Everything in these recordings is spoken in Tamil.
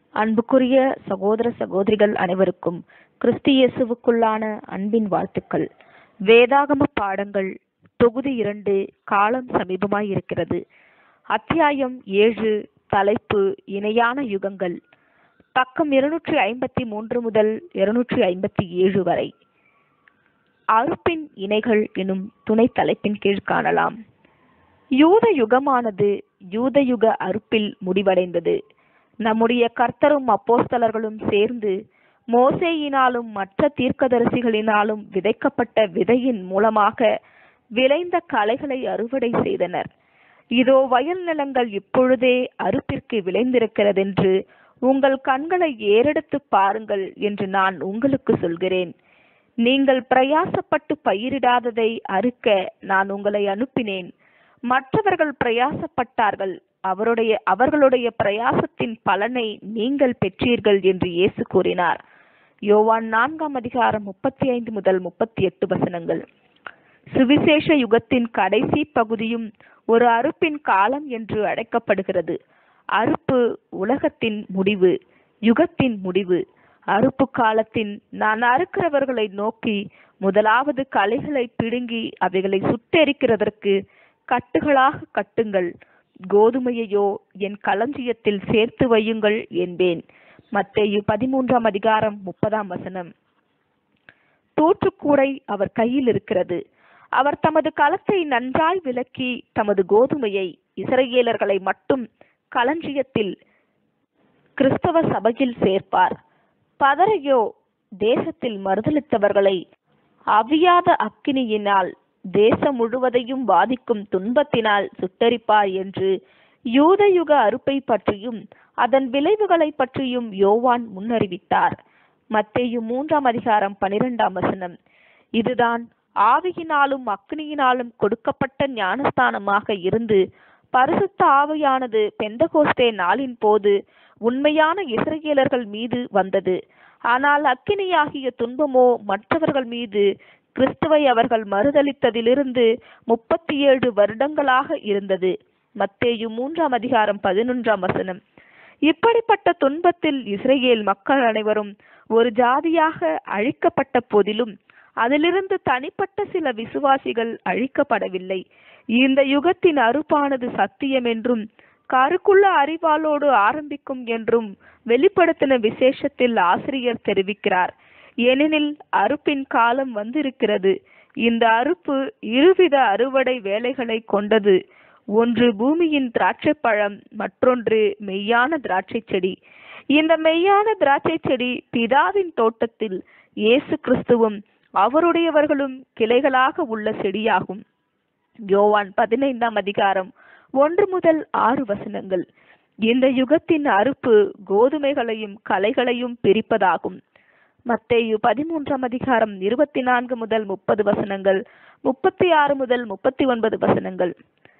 அன்புக்குரிய சகோதர சகோதரிகள் அனைவருக்கும் கிறிஸ்து இயேசுவுக்குள்ளான அன்பின் வாழ்த்துக்கள் வேதாகம பாடங்கள் தொகுதி இரண்டு காலம் சமீபமாய் இருக்கிறது அத்தியாயம் ஏழு தலைப்பு இணையான யுகங்கள் பக்கம் இருநூற்றி ஐம்பத்தி மூன்று முதல் இருநூற்றி ஐம்பத்தி ஏழு வரை அறுப்பின் இணைகள் எனும் துணை தலைப்பின் கீழ் காணலாம் யூத யுகமானது யூத யுக அறுப்பில் முடிவடைந்தது நம்முடைய கர்த்தரும் அப்போஸ்தலர்களும் சேர்ந்து மோசேயினாலும் மற்ற தீர்க்கதரிசிகளினாலும் விதைக்கப்பட்ட விதையின் மூலமாக விளைந்த களைகளை அறுவடை செய்தனர் இதோ வயல் நிலங்கள் இப்பொழுதே அறுப்பிற்கு விளைந்திருக்கிறதென்று உங்கள் கண்களை ஏறெடுத்து பாருங்கள் என்று நான் உங்களுக்கு சொல்கிறேன் நீங்கள் பிரயாசப்பட்டு பயிரிடாததை அறுக்க நான் உங்களை அனுப்பினேன் மற்றவர்கள் பிரயாசப்பட்டார்கள் அவருடைய அவர்களுடைய பிரயாசத்தின் பலனை நீங்கள் பெற்றீர்கள் என்று இயேசு கூறினார் யோவான் நான்காம் அதிகாரம் முப்பத்தி ஐந்து முதல் முப்பத்தி எட்டு வசனங்கள் சுவிசேஷ யுகத்தின் கடைசி பகுதியும் ஒரு அறுப்பின் காலம் என்று அழைக்கப்படுகிறது அறுப்பு உலகத்தின் முடிவு யுகத்தின் முடிவு அறுப்பு காலத்தின் நான் அறுக்கிறவர்களை நோக்கி முதலாவது களைகளை பிடுங்கி அவைகளை சுட்டெரிக்கிறதற்கு கட்டுகளாக கட்டுங்கள் கோதுமையையோ என் களஞ்சியத்தில் சேர்த்து வையுங்கள் என்பேன் மத்தேயு பதிமூன்றாம் அதிகாரம் முப்பதாம் வசனம் தூற்றுக்கூடை அவர் கையில் இருக்கிறது அவர் தமது களத்தை நன்றாய் விலக்கி தமது கோதுமையை இஸ்ரேலர்களை மட்டும் களஞ்சியத்தில் கிறிஸ்தவ சபையில் சேர்ப்பார் பதரையோ தேசத்தில் மறுதளித்தவர்களை அவியாத அக்கினியினால் தேசம் முழுவதையும் பாதிக்கும் துன்பத்தினால் சுட்டரிப்பார் என்று யூத யுக அறுப்பை பற்றியும் அதன் விளைவுகளை பற்றியும் யோவான் முன்னறிவித்தார் மத்தேயு மூன்றாம் அதிகாரம் பனிரெண்டாம் வசனம் இதுதான் ஆவியினாலும் அக்னியினாலும் கொடுக்கப்பட்ட ஞானஸ்தானமாக இருந்து பரிசுத்த ஆவியானது பெந்தகோஸ்தே நாளின் போது உண்மையான இஸ்ரேலர்கள் மீது வந்தது ஆனால் அக்கினியாகிய துன்பமோ மற்றவர்கள் மீது கிறிஸ்துவை அவர்கள் மறுதளித்ததிலிருந்து முப்பத்தி ஏழு வருடங்களாக இருந்தது மத்தேயு மூன்றாம் அதிகாரம் பதினொன்றாம் வசனம் இப்படிப்பட்ட துன்பத்தில் இஸ்ரேல் மக்கள் அனைவரும் ஒரு ஜாதியாக அழிக்கப்பட்ட போதிலும் அதிலிருந்து தனிப்பட்ட சில விசுவாசிகள் அழிக்கப்படவில்லை இந்த யுகத்தின் அறுப்பானது சத்தியம் என்றும் கருக்குள்ள அறிவாளோடு ஆரம்பிக்கும் என்றும் வெளிப்படுத்தின விசேஷத்தில் ஆசிரியர் தெரிவிக்கிறார் ஏனெனில் அறுப்பின் காலம் வந்திருக்கிறது இந்த அறுப்பு இருவித அறுவடை வேலைகளை கொண்டது ஒன்று பூமியின் திராட்சை பழம் மற்றொன்று மெய்யான திராட்சை செடி இந்த மெய்யான திராட்சை செடி பிதாவின் தோட்டத்தில் இயேசு கிறிஸ்துவும் அவருடையவர்களும் கிளைகளாக உள்ள செடியாகும் யோவான் பதினைந்தாம் அதிகாரம் ஒன்று முதல் ஆறு வசனங்கள் இந்த யுகத்தின் அறுப்பு கோதுமைகளையும் கலைகளையும் பிரிப்பதாகும் மத்தேயு பதிமூன்றாம் அதிகாரம் இருபத்தி நான்கு முதல் முப்பது வசனங்கள் முப்பத்தி ஆறு முதல் முப்பத்தி ஒன்பது வசனங்கள்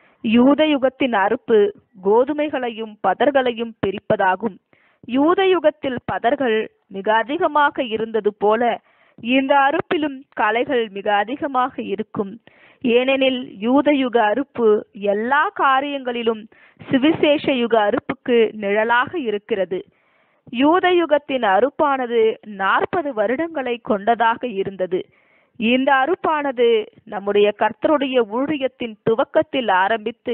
யூத யுகத்தின் அறுப்பு கோதுமைகளையும் பதர்களையும் பிரிப்பதாகும் யூத யுகத்தில் பதர்கள் மிக அதிகமாக இருந்தது போல இந்த அறுப்பிலும் கலைகள் மிக அதிகமாக இருக்கும் ஏனெனில் யூத யுக அறுப்பு எல்லா காரியங்களிலும் சுவிசேஷ யுக அறுப்புக்கு நிழலாக இருக்கிறது யூத யுகத்தின் அறுப்பானது நாற்பது வருடங்களை கொண்டதாக இருந்தது இந்த அறுப்பானது நம்முடைய கர்த்தருடைய ஊழியத்தின் துவக்கத்தில் ஆரம்பித்து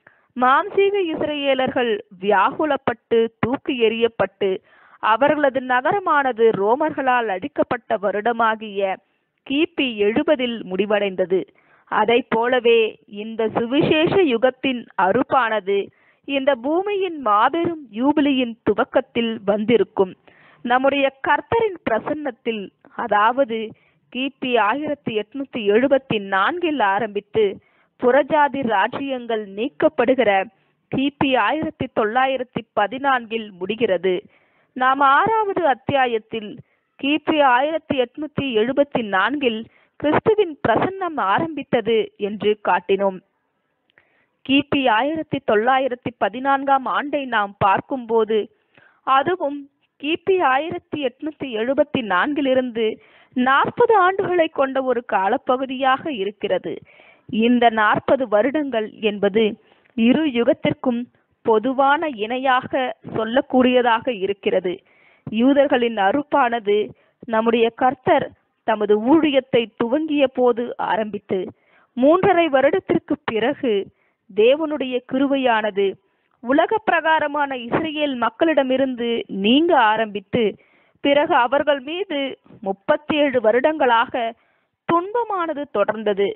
மாம்சீக இஸ்ரேலர்கள் வியாகுலப்பட்டு தூக்கி எறியப்பட்டு அவர்களது நகரமானது ரோமர்களால் அடிக்கப்பட்ட வருடமாகிய கிபி எழுபதில் முடிவடைந்தது அதை போலவே இந்த சுவிசேஷ யுகத்தின் அறுப்பானது இந்த பூமியின் மாபெரும் யூபிலியின் துவக்கத்தில் வந்திருக்கும் நம்முடைய கர்த்தரின் பிரசன்னத்தில் அதாவது கிபி ஆயிரத்தி எட்நூத்தி எழுபத்தி நான்கில் ஆரம்பித்து புறஜாதி ராஜ்யங்கள் நீக்கப்படுகிற கிபி ஆயிரத்தி தொள்ளாயிரத்தி பதினான்கில் முடிகிறது நாம் ஆறாவது அத்தியாயத்தில் கிபி ஆயிரத்தி எட்நூத்தி எழுபத்தி நான்கில் கிறிஸ்துவின் பிரசன்னம் ஆரம்பித்தது என்று காட்டினோம் கிபி ஆயிரத்தி தொள்ளாயிரத்தி பதினான்காம் ஆண்டை நாம் பார்க்கும்போது அதுவும் கிபி ஆயிரத்தி எட்நூத்தி எழுபத்தி நான்கிலிருந்து நாற்பது ஆண்டுகளை கொண்ட ஒரு காலப்பகுதியாக இருக்கிறது இந்த நாற்பது வருடங்கள் என்பது இரு யுகத்திற்கும் பொதுவான இணையாக சொல்லக்கூடியதாக இருக்கிறது யூதர்களின் அறுப்பானது நம்முடைய கர்த்தர் தமது ஊழியத்தை துவங்கிய போது ஆரம்பித்து மூன்றரை வருடத்திற்கு பிறகு தேவனுடைய கிருபையானது உலக பிரகாரமான இஸ்ரேல் மக்களிடமிருந்து நீங்க ஆரம்பித்து பிறகு அவர்கள் மீது முப்பத்தி ஏழு வருடங்களாக துன்பமானது தொடர்ந்தது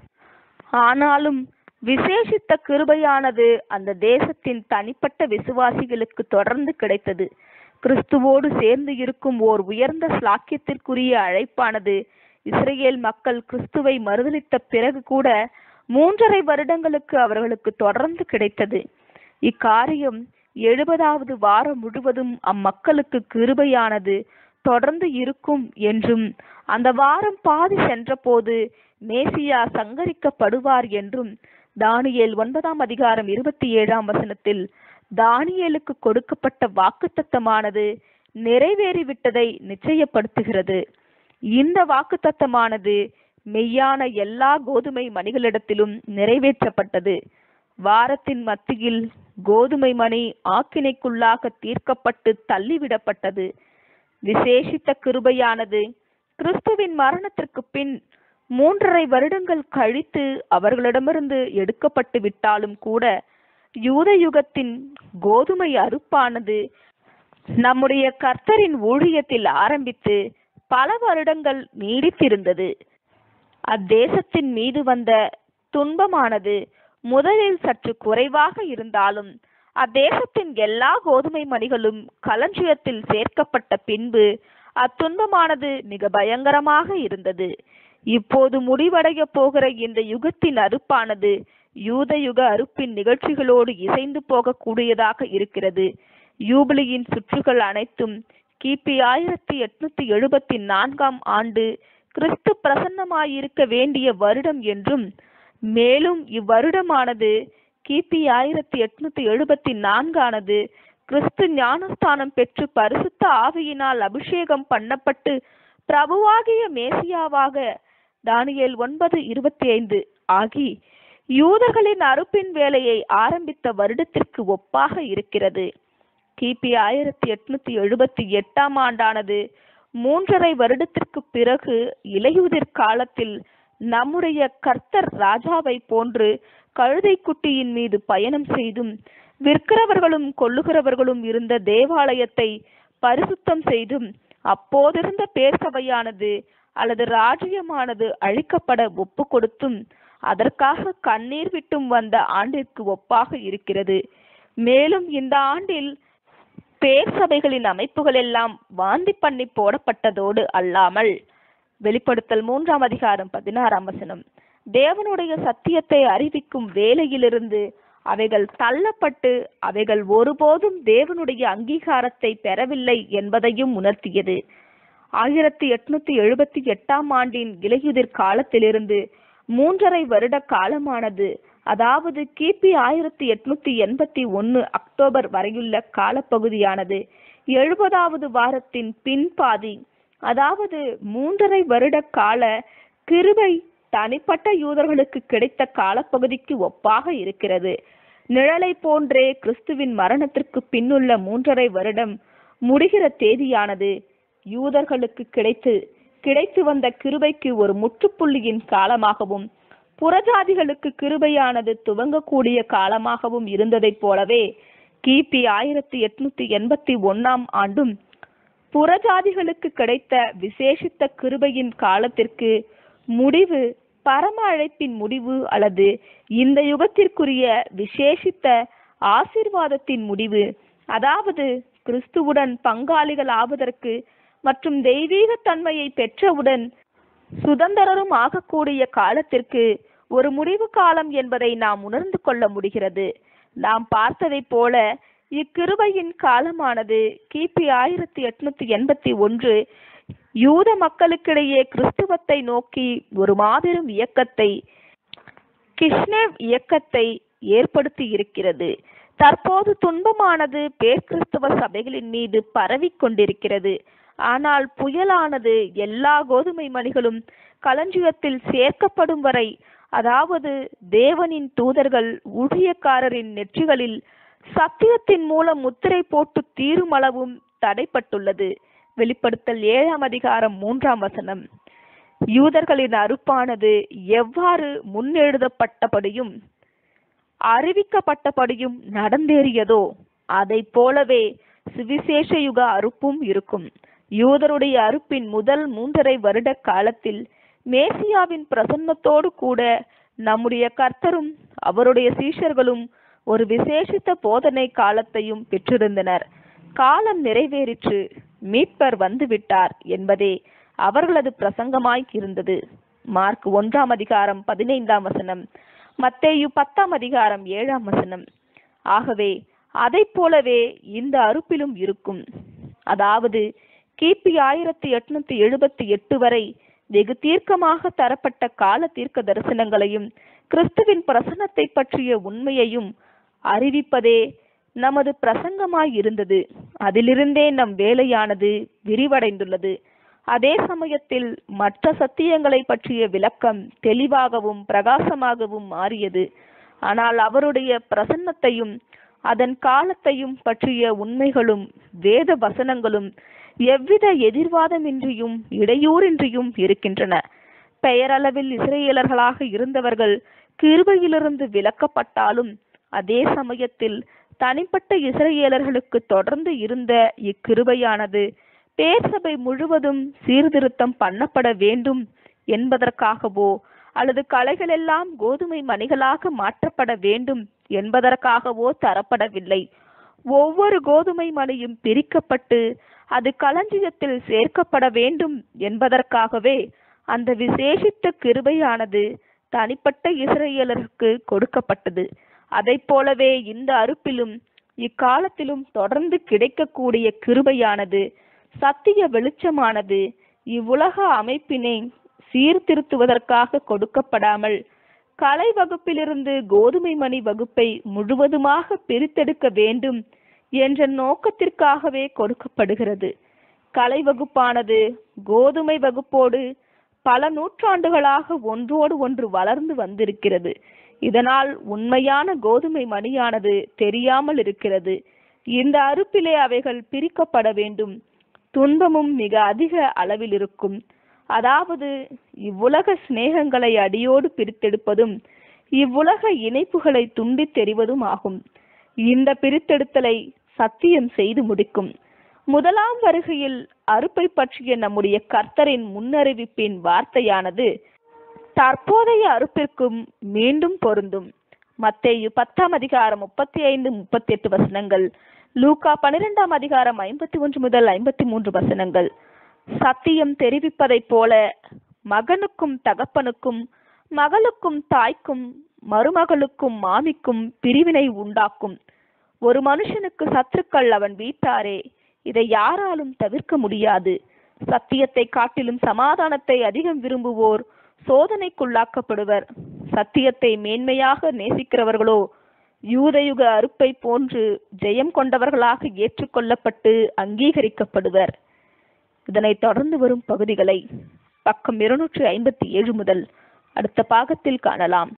ஆனாலும் விசேஷித்த கிருபையானது அந்த தேசத்தின் தனிப்பட்ட விசுவாசிகளுக்கு தொடர்ந்து கிடைத்தது கிறிஸ்துவோடு சேர்ந்து இருக்கும் ஓர் உயர்ந்த ஸ்லாக்கியத்திற்குரிய அழைப்பானது இஸ்ரேல் மக்கள் கிறிஸ்துவை மறுதலித்த பிறகு கூட மூன்றரை வருடங்களுக்கு அவர்களுக்கு தொடர்ந்து கிடைத்தது இக்காரியம் எழுபதாவது வாரம் முழுவதும் அம்மக்களுக்கு கிருபையானது தொடர்ந்து இருக்கும் என்றும் அந்த வாரம் பாதி சென்றபோது மேசியா சங்கரிக்கப்படுவார் என்றும் தானியேல் ஒன்பதாம் அதிகாரம் இருபத்தி ஏழாம் வசனத்தில் தானியேலுக்கு கொடுக்கப்பட்ட வாக்குத்தத்தமானது நிறைவேறிவிட்டதை நிச்சயப்படுத்துகிறது இந்த வாக்குத்தத்தமானது மெய்யான எல்லா கோதுமை மணிகளிடத்திலும் நிறைவேற்றப்பட்டது வாரத்தின் மத்தியில் கோதுமை மணி ஆக்கினைக்குள்ளாக தீர்க்கப்பட்டு தள்ளிவிடப்பட்டது விசேஷித்த கிருபையானது கிறிஸ்துவின் மரணத்திற்கு பின் மூன்றரை வருடங்கள் கழித்து அவர்களிடமிருந்து எடுக்கப்பட்டு விட்டாலும் கூட யூத யுகத்தின் கோதுமை அறுப்பானது நம்முடைய கர்த்தரின் ஊழியத்தில் ஆரம்பித்து பல வருடங்கள் நீடித்திருந்தது அத்தேசத்தின் மீது வந்த துன்பமானது முதலில் சற்று குறைவாக இருந்தாலும் அத்தேசத்தின் எல்லா கோதுமை மணிகளும் களஞ்சியத்தில் சேர்க்கப்பட்ட பின்பு அத்துன்பமானது மிக பயங்கரமாக இருந்தது இப்போது முடிவடைய போகிற இந்த யுகத்தின் அறுப்பானது யூத யுக அறுப்பின் நிகழ்ச்சிகளோடு இசைந்து போகக்கூடியதாக இருக்கிறது யூபிலியின் சுற்றுகள் அனைத்தும் கிபி ஆயிரத்தி எட்நூத்தி எழுபத்தி நான்காம் ஆண்டு கிறிஸ்து பிரசன்னமாயிருக்க வேண்டிய வருடம் என்றும் மேலும் இவ்வருடமானது கிபி ஆயிரத்தி எட்நூத்தி எழுபத்தி நான்கானது கிறிஸ்து ஞானஸ்தானம் பெற்று பரிசுத்த ஆவியினால் அபிஷேகம் பண்ணப்பட்டு பிரபுவாகிய மேசியாவாக தானியேல் ஒன்பது இருபத்தி ஐந்து ஆகி யூதர்களின் அறுப்பின் வேலையை ஆரம்பித்த வருடத்திற்கு ஒப்பாக இருக்கிறது கிபி ஆயிரத்தி எட்நூத்தி எழுபத்தி எட்டாம் ஆண்டானது மூன்றரை வருடத்திற்கு பிறகு இலையுதிர் காலத்தில் நம்முடைய கர்த்தர் ராஜாவை போன்று கழுதை குட்டியின் மீது பயணம் செய்தும் விற்கிறவர்களும் கொள்ளுகிறவர்களும் இருந்த தேவாலயத்தை பரிசுத்தம் செய்தும் அப்போதிருந்த பேர்சபையானது அல்லது ராஜ்யமானது அழிக்கப்பட ஒப்பு கொடுத்தும் அதற்காக கண்ணீர் விட்டும் வந்த ஆண்டிற்கு ஒப்பாக இருக்கிறது மேலும் இந்த ஆண்டில் பேர் சபைகளின் அமைப்புகள் எல்லாம் வாந்தி பண்ணி போடப்பட்டதோடு அல்லாமல் வெளிப்படுத்தல் மூன்றாம் அதிகாரம் பதினாறாம் வசனம் தேவனுடைய சத்தியத்தை அறிவிக்கும் வேலையிலிருந்து அவைகள் தள்ளப்பட்டு அவைகள் ஒருபோதும் தேவனுடைய அங்கீகாரத்தை பெறவில்லை என்பதையும் உணர்த்தியது ஆயிரத்தி எட்நூத்தி எழுபத்தி எட்டாம் ஆண்டின் இலையுதிர் காலத்திலிருந்து மூன்றரை வருட காலமானது அதாவது கிபி ஆயிரத்தி எட்நூத்தி எண்பத்தி ஒன்னு அக்டோபர் வரையுள்ள காலப்பகுதியானது எழுபதாவது வாரத்தின் பின்பாதி அதாவது மூன்றரை வருட கால கிருபை தனிப்பட்ட யூதர்களுக்கு கிடைத்த காலப்பகுதிக்கு ஒப்பாக இருக்கிறது நிழலை போன்றே கிறிஸ்துவின் மரணத்திற்கு பின்னுள்ள மூன்றரை வருடம் முடிகிற தேதியானது யூதர்களுக்கு கிடைத்து கிடைத்து வந்த கிருபைக்கு ஒரு முற்றுப்புள்ளியின் காலமாகவும் புறஜாதிகளுக்கு கிருபையானது துவங்கக்கூடிய காலமாகவும் இருந்ததைப் போலவே கிபி ஆயிரத்தி எட்நூத்தி எண்பத்தி ஒன்னாம் ஆண்டும் புறஜாதிகளுக்கு கிடைத்த விசேஷித்த கிருபையின் காலத்திற்கு முடிவு பரம அழைப்பின் முடிவு அல்லது இந்த யுகத்திற்குரிய விசேஷித்த ஆசீர்வாதத்தின் முடிவு அதாவது கிறிஸ்துவுடன் பங்காளிகள் ஆவதற்கு மற்றும் தெய்வீக தன்மையை பெற்றவுடன் சுதந்திரரும் ஆகக்கூடிய காலத்திற்கு ஒரு முடிவு காலம் என்பதை நாம் உணர்ந்து கொள்ள முடிகிறது நாம் பார்த்ததைப் போல இக்கிருபையின் காலமானது கிபி ஆயிரத்தி எட்நூத்தி எண்பத்தி ஒன்று யூத மக்களுக்கிடையே கிறிஸ்துவத்தை நோக்கி ஒரு மாபெரும் இயக்கத்தை கிஷ்னேவ் இயக்கத்தை ஏற்படுத்தி இருக்கிறது தற்போது துன்பமானது பேர்கிறிஸ்தவ சபைகளின் மீது பரவிக் கொண்டிருக்கிறது ஆனால் புயலானது எல்லா கோதுமை மணிகளும் களஞ்சியத்தில் சேர்க்கப்படும் வரை அதாவது தேவனின் தூதர்கள் ஊழியக்காரரின் நெற்றிகளில் சத்தியத்தின் மூலம் முத்திரை போட்டு தீருமளவும் தடைப்பட்டுள்ளது வெளிப்படுத்தல் ஏழாம் அதிகாரம் மூன்றாம் வசனம் யூதர்களின் அறுப்பானது எவ்வாறு முன்னெழுதப்பட்டபடியும் அறிவிக்கப்பட்டபடியும் நடந்தேறியதோ அதை போலவே சுவிசேஷ யுக அறுப்பும் இருக்கும் யூதருடைய அறுப்பின் முதல் மூன்றரை வருட காலத்தில் மேசியாவின் பிரசன்னத்தோடு கூட நம்முடைய கர்த்தரும் அவருடைய சீஷர்களும் ஒரு விசேஷித்த போதனை காலத்தையும் பெற்றிருந்தனர் காலம் நிறைவேறிற்று மீட்பர் வந்துவிட்டார் என்பதே அவர்களது பிரசங்கமாய் இருந்தது மார்க் ஒன்றாம் அதிகாரம் பதினைந்தாம் வசனம் மத்தேயு பத்தாம் அதிகாரம் ஏழாம் வசனம் ஆகவே அதை போலவே இந்த அறுப்பிலும் இருக்கும் அதாவது கிபி ஆயிரத்தி எட்நூத்தி எழுபத்தி எட்டு வரை வெகு தீர்க்கமாக தரப்பட்ட கால தீர்க்க தரிசனங்களையும் கிறிஸ்துவின் பிரசன்னத்தை பற்றிய உண்மையையும் அறிவிப்பதே நமது பிரசங்கமாய் இருந்தது அதிலிருந்தே நம் வேலையானது விரிவடைந்துள்ளது அதே சமயத்தில் மற்ற சத்தியங்களை பற்றிய விளக்கம் தெளிவாகவும் பிரகாசமாகவும் மாறியது ஆனால் அவருடைய பிரசன்னத்தையும் அதன் காலத்தையும் பற்றிய உண்மைகளும் வேத வசனங்களும் எவ்வித எதிர்வாதமின்றியும் இடையூறின்றியும் இருக்கின்றன பெயரளவில் இஸ்ரேலர்களாக இருந்தவர்கள் கிருபையிலிருந்து விலக்கப்பட்டாலும் அதே சமயத்தில் தனிப்பட்ட இஸ்ரேலர்களுக்கு தொடர்ந்து இருந்த இக்கிருபையானது பேர்சபை முழுவதும் சீர்திருத்தம் பண்ணப்பட வேண்டும் என்பதற்காகவோ அல்லது கலைகளெல்லாம் கோதுமை மணிகளாக மாற்றப்பட வேண்டும் என்பதற்காகவோ தரப்படவில்லை ஒவ்வொரு கோதுமை மணியும் பிரிக்கப்பட்டு அது களஞ்சியத்தில் சேர்க்கப்பட வேண்டும் என்பதற்காகவே அந்த விசேஷித்த கிருபையானது தனிப்பட்ட இஸ்ரேலருக்கு கொடுக்கப்பட்டது அதை போலவே இந்த அறுப்பிலும் இக்காலத்திலும் தொடர்ந்து கிடைக்கக்கூடிய கிருபையானது சத்திய வெளிச்சமானது இவ்வுலக அமைப்பினை சீர்திருத்துவதற்காக கொடுக்கப்படாமல் கலை வகுப்பிலிருந்து கோதுமை மணி வகுப்பை முழுவதுமாக பிரித்தெடுக்க வேண்டும் என்ற நோக்கத்திற்காகவே கொடுக்கப்படுகிறது கலை வகுப்பானது கோதுமை வகுப்போடு பல நூற்றாண்டுகளாக ஒன்றோடு ஒன்று வளர்ந்து வந்திருக்கிறது இதனால் உண்மையான கோதுமை மணியானது தெரியாமல் இருக்கிறது இந்த அறுப்பிலே அவைகள் பிரிக்கப்பட வேண்டும் துன்பமும் மிக அதிக அளவில் இருக்கும் அதாவது இவ்வுலக சிநேகங்களை அடியோடு பிரித்தெடுப்பதும் இவ்வுலக இணைப்புகளை துண்டித் தெரிவதும் ஆகும் இந்த பிரித்தெடுத்தலை சத்தியம் செய்து முடிக்கும் முதலாம் வருகையில் அறுப்பை பற்றிய நம்முடைய கர்த்தரின் முன்னறிவிப்பின் வார்த்தையானது தற்போதைய அறுப்பிற்கும் மீண்டும் பொருந்தும் மத்தேயு பத்தாம் அதிகாரம் முப்பத்தி ஐந்து முப்பத்தி எட்டு வசனங்கள் லூகா பனிரெண்டாம் அதிகாரம் ஐம்பத்தி ஒன்று முதல் ஐம்பத்தி மூன்று வசனங்கள் சத்தியம் தெரிவிப்பதைப் போல மகனுக்கும் தகப்பனுக்கும் மகளுக்கும் தாய்க்கும் மருமகளுக்கும் மாமிக்கும் பிரிவினை உண்டாக்கும் ஒரு மனுஷனுக்கு சத்துருக்கள் அவன் வீட்டாரே இதை யாராலும் தவிர்க்க முடியாது சத்தியத்தை காட்டிலும் சமாதானத்தை அதிகம் விரும்புவோர் சோதனைக்குள்ளாக்கப்படுவர் சத்தியத்தை மேன்மையாக நேசிக்கிறவர்களோ யூதயுக அறுப்பை போன்று ஜெயம் கொண்டவர்களாக ஏற்றுக்கொள்ளப்பட்டு அங்கீகரிக்கப்படுவர் இதனைத் தொடர்ந்து வரும் பகுதிகளை பக்கம் இருநூற்று ஐம்பத்தி ஏழு முதல் அடுத்த பாகத்தில் காணலாம்